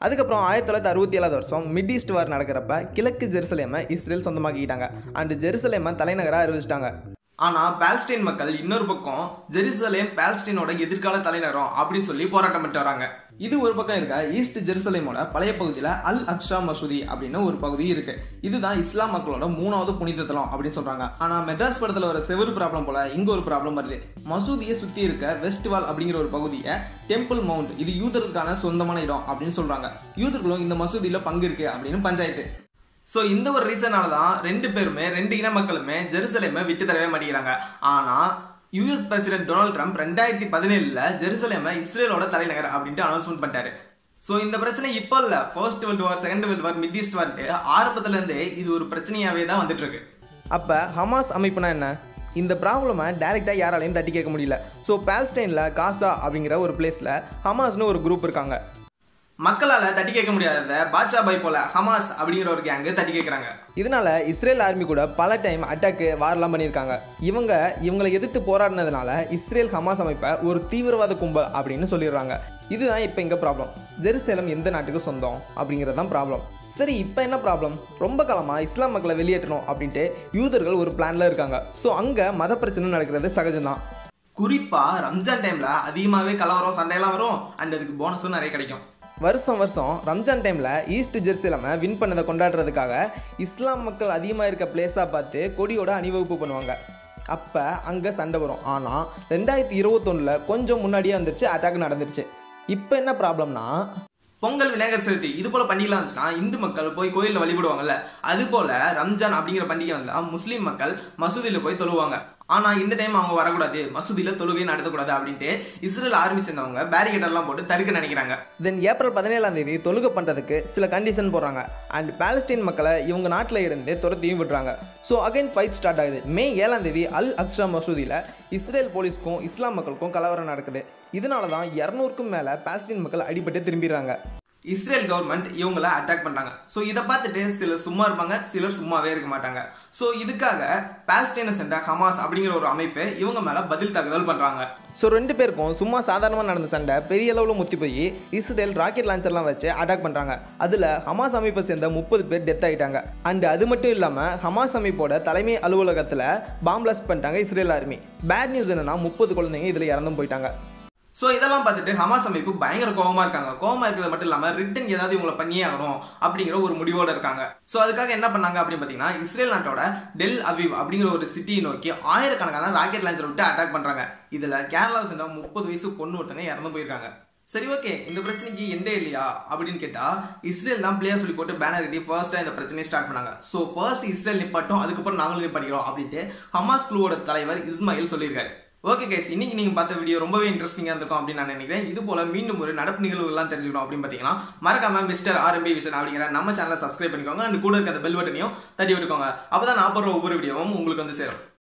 அதுக்கப்புறம் ஆயிரத்தி தொள்ளாயிரத்தி அறுபத்தி ஏழாவது வருஷம் மிட் ஈஸ்ட் வார் நடக்கிறப்ப கிழக்கு ஜெருசலேமை இஸ்ரேல் சொந்தமாக்கிட்டாங்க அண்ட் ஜெருசலேமை தலைநகராக அறிவிச்சிட்டாங்க ஆனால் பாலஸ்டைன் மக்கள் இன்னொரு பக்கம் ஜெருசலேம் பாலஸ்டைனோட எதிர்கால தலைநகரம் அப்படின்னு சொல்லி போராட்டம் பண்ணிட்டு வராங்க இது ஒரு பக்கம் இருக்க ஈஸ்ட் ஜெருசலேமோட பழைய பகுதியில் அல் அக்ஷா மசூதி அப்படின்னு ஒரு பகுதி இருக்கு இதுதான் இஸ்லாம் மக்களோட மூணாவது புனித தலம் அப்படின்னு சொல்றாங்க ஆனா மெட்ராஸ் படத்துல வர செவரு ப்ராப்ளம் போல இங்க ஒரு ப்ராப்ளம் வருது மசூதியை சுத்தி இருக்க வெஸ்ட் வால் அப்படிங்கிற ஒரு பகுதியை டெம்பிள் மவுண்ட் இது யூதர்களுக்கான சொந்தமான இடம் அப்படின்னு சொல்றாங்க யூதர்களும் இந்த மசூதியில பங்கு இருக்கு அப்படின்னு பஞ்சாயத்து ஸோ இந்த ஒரு ரீசனால தான் ரெண்டு பேருமே ரெண்டு இன மக்களுமே ஜெருசலேமை விட்டு தரவே மாட்டேங்கிறாங்க ஆனால் யூஎஸ் பிரசிடென்ட் டொனால்ட் ட்ரம்ப் ரெண்டாயிரத்தி பதினேழுல ஜெருசலேமை இஸ்ரேலோட தலைநகர் அப்படின்ட்டு அனௌன்ஸ்மெண்ட் பண்ணிட்டாரு ஸோ இந்த பிரச்சனை இப்போ இல்லை first world war second world war mid east war ஆரம்பத்துலேருந்தே இது ஒரு பிரச்சனையாகவே தான் வந்துட்டு இருக்கு அப்போ ஹமாஸ் அமைப்புனா என்ன இந்த ப்ராப்ளமை டைரெக்டாக யாராலையும் தட்டி கேட்க முடியல ஸோ பால்ஸ்டைனில் காசா அப்படிங்கிற ஒரு பிளேஸில் ஹமாஸ்னு ஒரு குரூப் இருக்காங்க மக்களால் தட்டி கேட்க முடியாததை பாட்சா பை போல ஹமாஸ் அப்படிங்கிற ஒரு கேங்கு தட்டி கேட்குறாங்க இதனால இஸ்ரேல் ஆர்மி கூட பல டைம் அட்டாக்கு வாரெல்லாம் பண்ணியிருக்காங்க இவங்க இவங்களை எதிர்த்து போராடினதுனால இஸ்ரேல் ஹமாஸ் அமைப்பை ஒரு தீவிரவாத கும்பல் அப்படின்னு சொல்லிடுறாங்க இதுதான் இப்போ எங்கள் ப்ராப்ளம் ஜெருசேலம் எந்த நாட்டுக்கு சொந்தம் அப்படிங்கிறது தான் ப்ராப்ளம் சரி இப்போ என்ன ப்ராப்ளம் ரொம்ப காலமாக இஸ்லாம் மக்களை வெளியேற்றணும் அப்படின்ட்டு யூதர்கள் ஒரு பிளான்ல இருக்காங்க ஸோ அங்கே மத பிரச்சனை நடக்கிறது சகஜம்தான் குறிப்பாக ரம்ஜான் டைமில் அதிகமாகவே கலவரம் சண்டையெல்லாம் வரும் அண்ட் அதுக்கு போனஸும் நிறைய கிடைக்கும் வருஷம் வருஷம் ரம்ஜான் டைமில் ஈஸ்ட் ஜெருசலமை வின் பண்ணதை கொண்டாடுறதுக்காக இஸ்லாம் மக்கள் அதிகமாக இருக்க பிளேஸாக பார்த்து கொடியோட அணிவகுப்பு பண்ணுவாங்க அப்போ அங்கே சண்டை வரும் ஆனால் ரெண்டாயிரத்தி இருபத்தொன்னில் கொஞ்சம் முன்னாடியே வந்துருச்சு அட்டாக் நடந்துருச்சு இப்போ என்ன ப்ராப்ளம்னா பொங்கல் விநாயகர் சதுர்த்தி இது போல பண்டிகைலாம் இருந்துச்சுன்னா இந்து மக்கள் போய் கோயிலில் வழிபடுவாங்கல்ல அது போல ரம்ஜான் அப்படிங்கிற பண்டிகை வந்தால் முஸ்லீம் மக்கள் மசூதியில் போய் தொழுவாங்க ஆனால் இந்த டைம் அவங்க வரக்கூடாது மசூதியில் தொழுகை நடத்தக்கூடாது அப்படின்ட்டு இஸ்ரேல் ஆர்மி சேர்ந்தவங்க பேரிகேட்டர்லாம் போட்டு தடுக்க நினைக்கிறாங்க தென் ஏப்ரல் பதினேழாம் தேதி தொழுகை பண்ணுறதுக்கு சில கண்டிஷன் போடுறாங்க அண்ட் பாலஸ்தீன் மக்களை இவங்க நாட்டில் இருந்து துரத்தியும் விடுறாங்க ஸோ அகைன் ஃபைட் ஸ்டார்ட் ஆகுது மே ஏழாம் தேதி அல் அக்ஷா மசூதியில் இஸ்ரேல் போலீஸ்க்கும் இஸ்லாம் மக்களுக்கும் கலவரம் நடக்குது இதனால தான் இரநூறுக்கும் மேலே பாலஸ்தீன் மக்கள் அடிபட்டு திரும்பிடுறாங்க இஸ்ரேல் கவர்மெண்ட் இவங்கள அட்டாக் பண்ணுறாங்க ஸோ இதை பார்த்துட்டு சிலர் சும்மா இருப்பாங்க சிலர் சும்மாவே இருக்க மாட்டாங்க ஸோ இதுக்காக பாலஸ்டைனை சேர்ந்த ஹமாஸ் அப்படிங்கிற ஒரு அமைப்பு இவங்க மேலே பதில் தாக்குதல் பண்ணுறாங்க ஸோ ரெண்டு பேருக்கும் சும்மா சாதாரணமாக நடந்த சண்டை பெரிய அளவில் முத்தி போய் இஸ்ரேல் ராக்கெட் லான்ச்சர்லாம் வச்சு அட்டாக் பண்ணுறாங்க அதில் ஹமாஸ் அமைப்பை சேர்ந்த முப்பது பேர் டெத் ஆகிட்டாங்க அண்ட் அது மட்டும் இல்லாமல் ஹமாஸ் அமைப்போட தலைமை அலுவலகத்தில் பாம் பிளாஸ்ட் பண்ணிட்டாங்க இஸ்ரேல் ஆர்மி பேட் நியூஸ் என்னன்னா முப்பது குழந்தைங்க இதில் இறந்தும் போயிட்டாங்க ஸோ இதெல்லாம் பார்த்துட்டு ஹமாஸ் அமைப்பு பயங்கர கோவமா இருக்காங்க கோவமா இருக்கிறது மட்டும் இல்லாமல் ரிட்டன் ஏதாவது இவங்களை பண்ணியே ஆகணும் அப்படிங்கிற ஒரு முடிவோட இருக்காங்க ஸோ அதுக்காக என்ன பண்ணாங்க அப்படின்னு பார்த்தீங்கன்னா இஸ்ரேல் நாட்டோட டெல் அவிவ் அப்படிங்கிற ஒரு சிட்டியை நோக்கி ஆயிரக்கணக்கான ராக்கெட் லான்ச்சர் விட்டு அட்டாக் பண்றாங்க இதில் கேரளாவை சேர்ந்த முப்பது வயசு பொண்ணு ஒருத்தங்க இறந்து போயிருக்காங்க சரி ஓகே இந்த பிரச்சனைக்கு எண்டே இல்லையா அப்படின்னு கேட்டா இஸ்ரேல் தான் பிளேயர் சொல்லி போட்டு பேனர் கட்டி ஃபர்ஸ்டா இந்த பிரச்சனையை ஸ்டார்ட் பண்ணாங்க ஸோ ஃபர்ஸ்ட் இஸ்ரேல் நிப்பாட்டும் அதுக்கப்புறம் நாங்களும் நிப்பாட்டிக்கிறோம் அப்படின்ட்டு ஹமாஸ் குழுவோட தலைவர் இஸ்மாயில் சொல்லியிருக்காரு ஓகே கைஸ் இன்னைக்கு நீங்க பார்த்த வீடியோ ரொம்பவே இன்ட்ரெஸ்டிங்காக இருக்கும் அப்படின்னு நான் நினைக்கிறேன் இது போல மீண்டும் ஒரு நடப்பு நிகழ்வுகள்லாம் தெரிஞ்சுக்கணும் அப்படின்னு பார்த்தீங்கன்னா மறக்காம மிஸ்டர் ஆர்எம்பி விஷன் அப்படிங்கிற நம்ம சேனலை சப்ஸ்கிரைப் பண்ணிக்கோங்க அண்ட் கூட இருக்க அந்த பெல் பட்டனையும் தட்டி விட்டுக்கோங்க அப்பதான் நான் போடுற ஒவ்வொரு வீடியோவும் உங்களுக்கு வந்து சேரும்